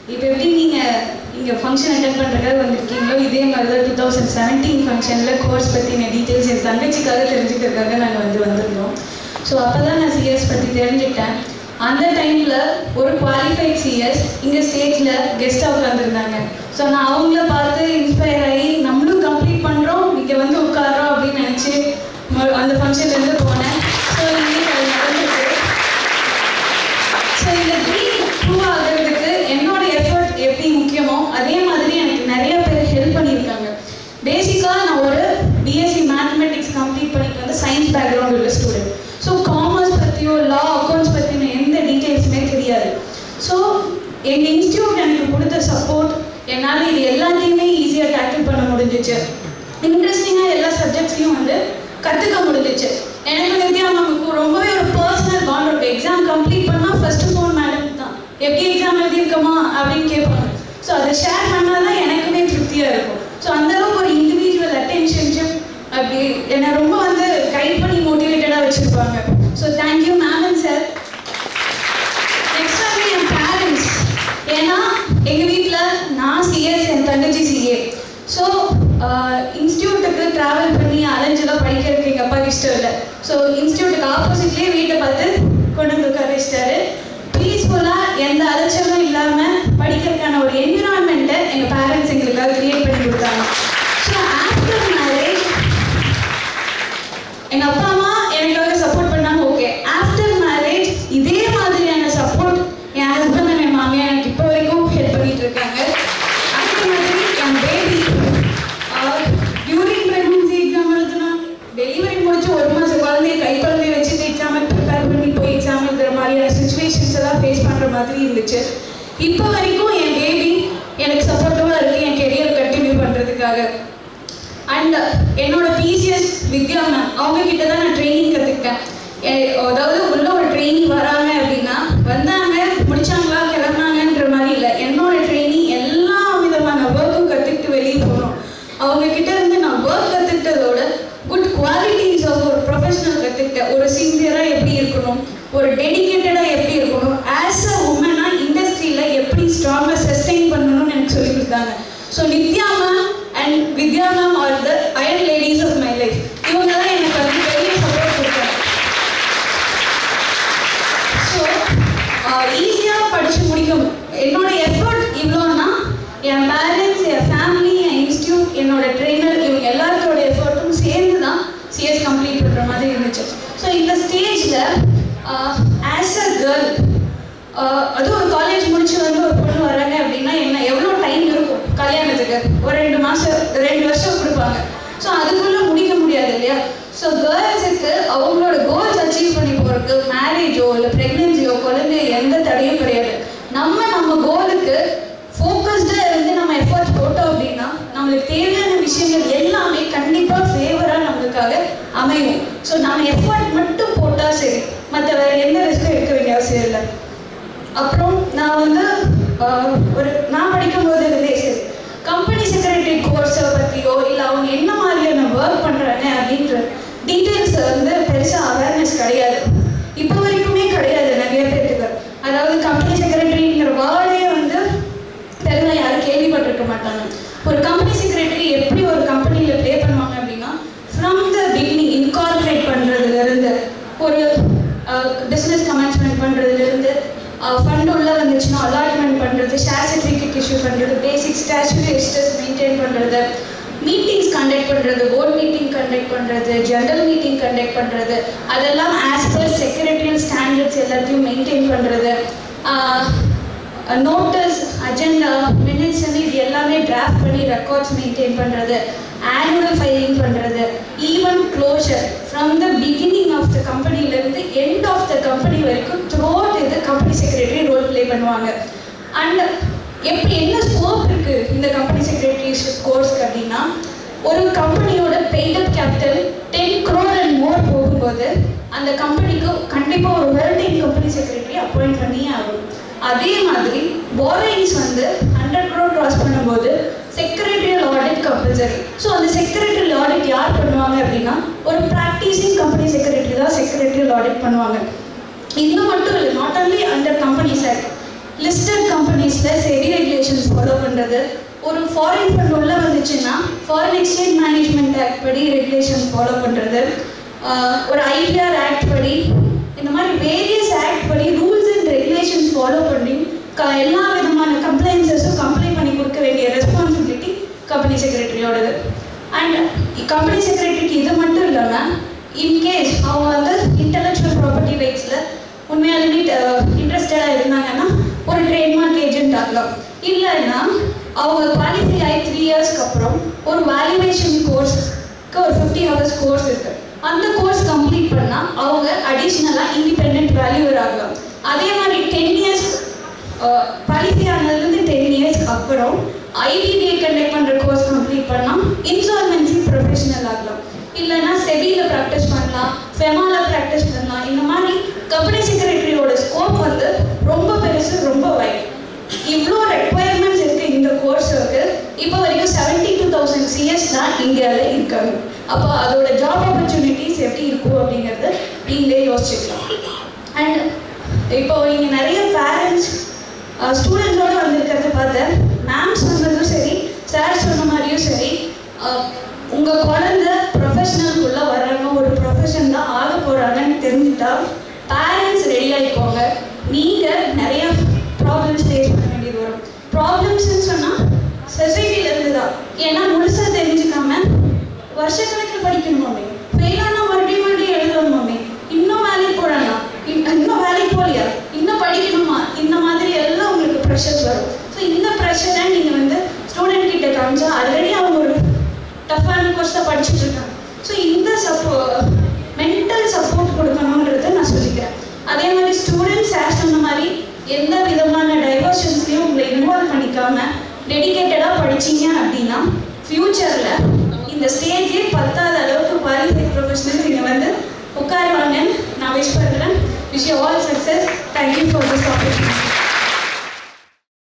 இப்போ எப்படி நீங்கள் இங்கே ஃபங்க்ஷன் அட்டன் பண்ணுறதுக்காக வந்திருக்கீங்களோ இதே மாதிரி தான் டூ தௌசண்ட் செவன்டீன் ஃபங்க்ஷனில் கோர்ஸ் பற்றின டீட்டெயில்ஸ் என் தங்கச்சிக்காக தெரிஞ்சுக்கிறதுக்காக நாங்கள் வந்து வந்திருந்தோம் ஸோ அப்போ தான் நான் சிஎஸ் பற்றி தெரிஞ்சுக்கிட்டேன் அந்த டைமில் ஒரு குவாலிஃபைட் சிஎஸ் இங்கே ஸ்டேஜில் கெஸ்ட்டாக உட்காந்துருந்தாங்க ஸோ நான் அவங்கள பார்த்து இன்ஸ்பயர் ஆகி நம்மளும் கம்ப்ளீட் பண்ணுறோம் இங்கே வந்து உட்காரோம் அப்படின்னு நினச்சி அந்த ஃபங்க்ஷன்லேருந்து போனேன் ஸோ இன்னைக்கு அது நடந்துருக்கு ஸோ இந்த ட்ரீம் ப்ரூவ் ஆகிறதுக்கு என்னோட எஃபர்ட் எப்படி முக்கியமோ அதே மாதிரி எனக்கு நிறைய பேர் ஹெல்ப் பண்ணியிருக்காங்க பேசிக்காக நான் ஒரு பிஎஸ்சி மேத்தமெட்டிக்ஸ் கம்ப்ளீட் பண்ணிட்டு வந்து சயின்ஸ் பேக்ரவுண்ட் உள்ள ஸ்டூடெண்ட் ஸோ காமர்ஸ் பற்றியோ லா அக்கௌண்ட்ஸ் பற்றின எந்த டீட்டெயில்ஸுமே தெரியாது ஸோ எங்கள் இன்ஸ்டியூட் எனக்கு கொடுத்த சப்போர்ட் என்னால் இது எல்லாத்தையுமே ஈஸியாக டேக்கிள் பண்ண முடிஞ்சிச்சு இன்ட்ரெஸ்டிங்காக எல்லா சப்ஜெக்ட்ஸையும் வந்து கற்றுக்க முடிஞ்சிச்சு எனக்கு வித்யா நமக்கு ரொம்பவே ஒரு பர்சனல் பாண்ட் இருக்கு எக்ஸாம் கம்ப்ளீட் பண்ணால் ஃபர்ஸ்ட் ஃபோன் மேடம் தான் எப்படி எக்ஸாம் எழுதியிருக்கோமா அப்படின்னு கேட்பாங்க ஸோ அதை ஷேர் பண்ணால் தான் எனக்குமே திருப்தியாக இருக்கும் ஸோ அந்த அளவுக்கு ஒரு இண்டிவிஜுவல் அட்டென்ஷன்ஷிப் அப்படி என்னை ரொம்ப வந்து கைட் பண்ணி மோட்டிவேட்டடாக வச்சுருப்பாங்க so thank you ma'am and sir next வந்து என் பேரண்ட்ஸ் ஏன்னா எங்கள் வீட்டில் நான் சிஎஸ் என் தங்கச்சி சிஏ ஸோ இன்ஸ்டியூட்டுக்கு ட்ராவல் பண்ணி அலைஞ்செல்லாம் படிக்கிறதுக்கு எங்கள் அப்பாவுக்கு இஷ்டம் இல்லை ஸோ இன்ஸ்டியூட்டுக்கு ஆப்போசிட்லேயே வீட்டை பார்த்து கொண்டு வந்து உட்கார வச்சிட்டாரு பீஸ்ஃபுல்லாக எந்த அலைச்சலும் இல்லாமல் படிக்கிறதுக்கான ஒரு என்விரான்மெண்ட்டை எங்கள் பேரண்ட்ஸ் எங்களுக்காக க்ரியேட் பண்ணி கொடுத்தாங்க ஸோ ஆஃப்டர் மேரேஜ் எங்க அப்பா அம்மா எனக்காக சப்போர்ட் பண்ணாங்க ஓகே ஆஃப்டர் மேரேஜ் இதே மாதிரியான சப்போர்ட் என் ஹஸ்பண்ட் அண்ட் என் மாமியார் எனக்கு இப்போ வரைக்கும் ஹெல்ப் பண்ணிட்டு இருக்காங்க அதே மாதிரி என் பேபி டியூரிங் ப்ரெக்னன்சி எக்ஸாம் எழுதுனா டெலிவரி முடிச்சு ஒரு மாசம் குழந்தைய கை குழந்தைய வச்சுட்டு எக்ஸாமுக்கு ப்ரிப்பேர் பண்ணி போய் எக்ஸாம் எழுதுற மாதிரியான சுச்சுவேஷன்ஸ் எல்லாம் ஃபேஸ் பண்ற மாதிரி இருந்துச்சு இப்போ வரைக்கும் என் பேபி எனக்கு சப்போர்ட்டிவாக இருக்கு என் கெரியர் கண்டினியூ பண்றதுக்காக அண்ட் என்னோட பிசிஎஸ் வித்யா மேம் அவங்க கிட்ட தான் நான் ட்ரைனிங் கற்றுக்கிட்டேன் அதாவது உள்ள ஒரு ட்ரைனிங் வராங்க அப்படின்னா வந்தாங்க முடிச்சாங்களா கிளம்புனாங்கன்ற மாதிரி இல்லை என்னோட ட்ரைனிங் எல்லா விதமான ஒர்க்கும் கற்றுக்கிட்டு வெளியே போகணும் அவங்க கிட்ட இருந்து நான் ஒர்க் கற்றுக்கிட்டதோட குட் குவாலிட்டிஸ் ஆஃப் ஒரு ப்ரொஃபஷனல் கற்றுக்கிட்டேன் ஒரு சின்சியராக எப்படி இருக்கணும் ஒரு டெடிக்கேட்டடாக எப்படி இருக்கணும் ஆஸ் அ உமனாக இண்டஸ்ட்ரியில் எப்படி ஸ்ட்ராங்காக சஸ்டெயின் பண்ணணும்னு எனக்கு சொல்லி கொடுத்தாங்க so Nithya ma'am and Vidya ma'am are the iron ladies of my life இவங்க தான் எனக்கு வந்து பெரிய சப்போர்ட் கொடுத்தாங்க ஸோ ஈஸியாக படித்து முடிக்கும் என்னோட எஃபர்ட் இவ்வளோன்னா என் பேரண்ட்ஸ் என் ஃபேமிலி என் இன்ஸ்டியூட் என்னோட ட்ரெயினர் இவங்க எல்லாத்தோட எஃபர்ட்டும் சேர்ந்து தான் சிஎஸ் கம்ப்ளீட் பண்ணுற மாதிரி இருந்துச்சு ஸோ இந்த ஸ்டேஜில் ஆஸ் அ கேர்ள் அதுவும் ஒரு காலேஜ் முடிச்சு வந்து ஒரு பொண்ணு வராங்க அப்படின்னா என்ன எவ்வளோ டைம் இருக்கும் கல்யாணத்துக்கு ஒரு ரெண்டு மாதம் ரெண்டு வருஷம் கொடுப்பாங்க ஸோ அதுக்குள்ளே முடிக்க முடியாது இல்லையா ஸோ கேர்ள்ஸுக்கு அவங்களோட கோல்ஸ் அச்சீவ் பண்ணி போகிறதுக்கு மேரேஜோ இல்லை ப்ரெக்னென்சியோ குழந்தை எந்த தடையும் கிடையாது நம்ம நம்ம கோலுக்கு ஃபோக்கஸ்டாக இருந்து நம்ம எஃபர்ட் போட்டோம் அப்படின்னா நம்மளுக்கு தேவையான விஷயங்கள் எல்லாமே கண்டிப்பாக ஃபேவராக நம்மளுக்காக அமையும் ஸோ நம்ம எஃபர்ட் மட்டும் போட்டால் சரி மற்ற வேற எந்த ரிஸ்க்கும் எடுக்க வேண்டிய அவசியம் இல்லை அப்புறம் நான் வந்து ஆஹ், ஒரு நான் படிக்கும்போது இருந்தே சரி கம்பெனி செக்ரட்டரி கோர்ஸை பற்றியோ இல்லை அவங்க என்ன மாதிரியான ஒர்க் பண்ணுறாங்க அப்படின்ற டீட்டெயில்ஸ் வந்து பெருசாக அவேர்னஸ் கிடையாது இப்போ வரைக்குமே கிடையாது நிறைய பேருக்கு அதாவது கம்பெனி செக்ரட்டரிங்கிற வேர்டே வந்து தெலுங்குல யாரும் கேள்விப்பட்டிருக்க மாட்டாங்க ஒரு கம்பெனி செக்ரட்டரி எப்படி ஒரு கம்பெனியில் ப்ளே பண்ணுவாங்க அப்படின்னா ஃப்ரம் த பிகினிங் இன்கார்பரேட் பண்ணுறதுலேருந்து ஒரு பிஸ்னஸ் கமென்ஸ்மெண்ட் பண்ணுறதுலேருந்து ஃபண்ட் உள்ள வந்துச்சுன்னா அலாட்மெண்ட் பண்ணுறது ஷேர் சர்டிஃபிகேட் இஷ்யூ பண்ணுறது பேசிக் ஸ்டாச்சுரி எஸ்டஸ் மெயின்டைன் பண்ணுறது மீட்டிங்ஸ் கண்டக்ட் பண்ணுறது போர்ட் மீட்டிங் கண்டக்ட் பண்ணுறது ஜெனரல் மீட்டிங் கண்டக்ட் பண்ணுறது அதெல்லாம் ஆஸ் பர் செக்ரட்டரியல் ஸ்டாண்டர்ட்ஸ் எல்லாத்தையும் மெயின்டைன் பண்ணுறது நோட்டஸ் அஜெண்டா மினிட்ஸ் இது எல்லாமே டிராஃப்ட் பண்ணி ரெக்கார்ட்ஸ் மெயின்டைன் பண்ணுறது ஆனுவல் ஃபைலிங் பண்ணுறது even closure from the beginning of the கம்பெனிலேருந்து எண்ட் ஆஃப் த கம்பெனி வரைக்கும் த்ரூ இது கம்பெனி செக்ரட்டரி ரோல் ப்ளே பண்ணுவாங்க அண்ட் எப்படி என்ன ஸ்கோப் இருக்குது இந்த கம்பெனி செக்ரட்டரிஷிப் கோர்ஸ்க்கு அப்படின்னா ஒரு கம்பெனியோட paid up capital ten crore and more போகும்போது அந்த கம்பெனிக்கு கண்டிப்பாக ஒரு வேர்ல்டிங் கம்பெனி செக்ரட்டரி அப்பாயிண்ட் பண்ணியே ஆகும் அதே மாதிரி borrowings வந்து ஹண்ட்ரட் க்ரோர் கிராஸ் பண்ணும்போது செக்ரட்டரியல் ஆடிட் கம்பல்சரி ஸோ அந்த செக்ரட்டரியல் ஆடிட் யார் பண்ணுவாங்க அப்படின்னா ஒரு ப்ராக்டிசிங் கம்பெனி செக்ரட்டரி தான் செக்ரட்டரியல் ஆடிட் பண்ணுவாங்க இது மட்டும் இல்லை நாட் only அண்டர் கம்பெனி சார் லிஸ்டட் கம்பெனிஸில் செபி ரெகுலேஷன்ஸ் ஃபாலோ பண்ணுறது ஒரு ஃபாரின் ஃபண்ட் உள்ள வந்துச்சுன்னா ஃபாரின் எக்ஸ்சேஞ்ச் மேனேஜ்மெண்ட் ஆக்ட் படி ரெகுலேஷன்ஸ் ஃபாலோ பண்ணுறது ஒரு ஐடிஆர் ஆக்ட் படி இந்த மாதிரி வேரியஸ் ஆக்ட் படி ரூல்ஸ் அண்ட் ரெகுலேஷன்ஸ் ஃபாலோ பண்ணி க எல்லா விதமான கம்ப்ளைண்ட்ஸஸும் கம்ப்ளைண்ட் பண்ணி கொடுக்க வேண்டிய ரெஸ்பான்சிபிலிட்டி கம்பெனி செக்ரட்டரியோடது அண்ட் கம்பெனி செக்ரட்டரிக்கு இது மட்டும் இல்லாமல் இன்கேஸ் அவங்க வந்து இன்டலெக்சுவல் ப்ராப்பர்ட்டி ரைட்ஸில் உண்மையாலுமே இன்ட்ரெஸ்டடாக இருந்தாங்கன்னா ஒரு ட்ரேட்மார்க் ஏஜென்ட் ஆகலாம் இல்லைன்னா அவங்க குவாலிஃபை ஆகி த்ரீ இயர்ஸ்க்கு அப்புறம் ஒரு வேல்யூவேஷன் கோர்ஸ்க்கு ஒரு ஃபிஃப்டி ஹவர்ஸ் கோர்ஸ் இருக்கு அந்த கோர்ஸ் கம்ப்ளீட் பண்ணால் அவங்க அடிஷ்னலாக இண்டிபெண்ட் வேல்யூவர் ஆகலாம் அதே மாதிரி டென் இயர்ஸ் குவாலிஃபை ஆனதுலேருந்து டென் இயர்ஸ்க்கு அப்புறம் ஐடிபிஐ கண்டக்ட் பண்ணுற கோர்ஸ் கம்ப்ளீட் பண்ணால் இன்சால்வென்சி ப்ரொஃபஷனல் ஆகலாம் இல்லைன்னா செபியில் ப்ராக்டிஸ் பண்ணலாம் ஃபெமாவில் ப்ராக்டிஸ் பண்ணலாம் இந்த மாதிரி கம்பெனி செக்ரட்டரியோட ஸ்கோப் வந்து ரொம்ப பெருசு ரொம்ப வைட் இவ்வளோ ரெக்குவயர்மெண்ட்ஸ் இருக்குது இந்த கோர்ஸுக்கு இப்போ வரைக்கும் செவன்டி டூ தௌசண்ட் சிஎஸ் தான் இந்தியாவில் இருக்காங்க அப்போ அதோட ஜாப் ஆப்பர்ச்சுனிட்டிஸ் எப்படி இருக்கும் அப்படிங்கிறத நீங்களே யோசிச்சுக்கலாம் அண்ட் இப்போ இங்கே நிறைய பேரண்ட்ஸ் ஸ்டூடெண்ட்ஸோடு வந்திருக்கிறத பார்த்தேன் மேம் சொன்னதும் சரி சார் சொன்ன மாதிரியும் சரி உங்கள் குழந்தை ப்ரொஃபஷனலுக்குள்ளே வர்றாங்க ஒரு ப்ரொஃபஷன் தான் ஆக போகிறாங்கன்னு தெரிஞ்சுட்டா பேரண்ட்ஸ் ரெடி ஆகிக்கோங்க நீங்கள் நிறைய ப்ராப்ளம்ஸ் ஃபேஸ் பண்ண வேண்டியது வரும் ப்ராப்ளம்ஸ்னு சொன்னால் சொசைட்டிலேருந்து தான் ஏன்னா முழுசாக தெரிஞ்சுக்காம வருஷக்கணக்கில் படிக்கணுமாமே ஃபெயிலானா மறுபடியும் மறுபடியும் எழுதணுமாமே இன்னும் வேலைக்கு போகிறானா இன்னும் வேலைக்கு போகலையா இன்னும் படிக்கணுமா இந்த மாதிரி எல்லாம் உங்களுக்கு ப்ரெஷர்ஸ் வரும் ஸோ இந்த ப்ரெஷரை நீங்கள் வந்து ஸ்டூடெண்ட் கிட்ட காமிச்சா ஆல்ரெடி அவங்க ஒரு டஃப்பான கோர்ஸை படிச்சுட்டு இருக்காங்க ஸோ இந்த சப்போ மென்டல் சப்போர்ட் கொடுக்கணுன்றதை நான் சொல்லிக்கிறேன் அதே மாதிரி ஸ்டூடெண்ட்ஸ் ஆஸ் சொன்ன மாதிரி எந்த விதமான டைவர்ஷன்ஸ்லையும் உங்களை இன்வால்வ் பண்ணிக்காம டெடிக்கேட்டடாக படிச்சீங்க அப்படின்னா ஃப்யூச்சரில் இந்த ஸ்டேஜே பத்தாத அளவுக்கு குவாலிஃபைட் ப்ரொஃபஷனல் நீங்கள் வந்து உட்காருவாங்கன்னு நான் விஷ் பண்ணுறேன் wish all success thank you for this opportunity